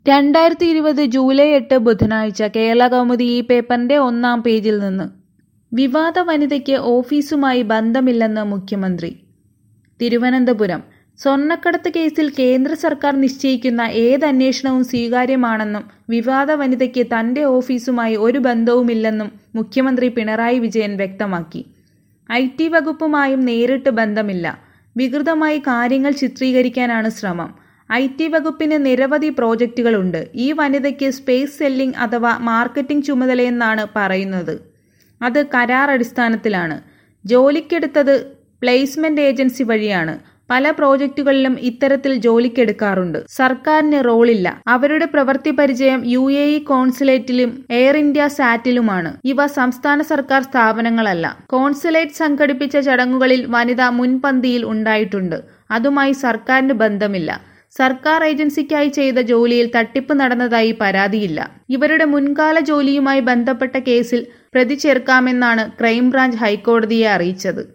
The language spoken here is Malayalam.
രണ്ടായിരത്തി ഇരുപത് ജൂലൈ എട്ട് ബുധനാഴ്ച കേരള കൗമുദി ഈ പേപ്പറിന്റെ ഒന്നാം പേജിൽ നിന്ന് വിവാദ വനിതയ്ക്ക് ഓഫീസുമായി ബന്ധമില്ലെന്ന് മുഖ്യമന്ത്രി തിരുവനന്തപുരം സ്വർണ്ണക്കടത്ത് കേസിൽ കേന്ദ്ര സർക്കാർ നിശ്ചയിക്കുന്ന ഏത് അന്വേഷണവും സ്വീകാര്യമാണെന്നും വിവാദ വനിതയ്ക്ക് തന്റെ ഓഫീസുമായി ഒരു ബന്ധവുമില്ലെന്നും മുഖ്യമന്ത്രി പിണറായി വിജയൻ വ്യക്തമാക്കി ഐ ടി വകുപ്പുമായും നേരിട്ട് ബന്ധമില്ല വികൃതമായി കാര്യങ്ങൾ ചിത്രീകരിക്കാനാണ് ശ്രമം ഐ ടി വകുപ്പിന് നിരവധി പ്രോജക്റ്റുകളുണ്ട് ഈ വനിതയ്ക്ക് സ്പേസ് സെല്ലിംഗ് അഥവാ മാർക്കറ്റിംഗ് ചുമതലയെന്നാണ് പറയുന്നത് അത് കരാർ അടിസ്ഥാനത്തിലാണ് ജോലിക്കെടുത്തത് പ്ലേസ്മെന്റ് ഏജൻസി വഴിയാണ് പല പ്രോജക്റ്റുകളിലും ഇത്തരത്തിൽ ജോലിക്കെടുക്കാറുണ്ട് സർക്കാരിന് റോളില്ല അവരുടെ പ്രവൃത്തി പരിചയം യു എ ഇ കോൺസുലേറ്റിലും എയർ ഇന്ത്യ സാറ്റിലുമാണ് ഇവ സംസ്ഥാന സർക്കാർ സ്ഥാപനങ്ങളല്ല കോൺസുലേറ്റ് സംഘടിപ്പിച്ച ചടങ്ങുകളിൽ വനിത മുൻപന്തിയിൽ ഉണ്ടായിട്ടുണ്ട് അതുമായി സർക്കാരിന് ബന്ധമില്ല സർക്കാർ ഏജൻസിക്കായി ചെയ്ത ജോലിയിൽ തട്ടിപ്പ് നടന്നതായി പരാതിയില്ല ഇവരുടെ മുൻകാല ജോലിയുമായി ബന്ധപ്പെട്ട കേസിൽ പ്രതി ചേർക്കാമെന്നാണ് ക്രൈംബ്രാഞ്ച് ഹൈക്കോടതിയെ അറിയിച്ചത്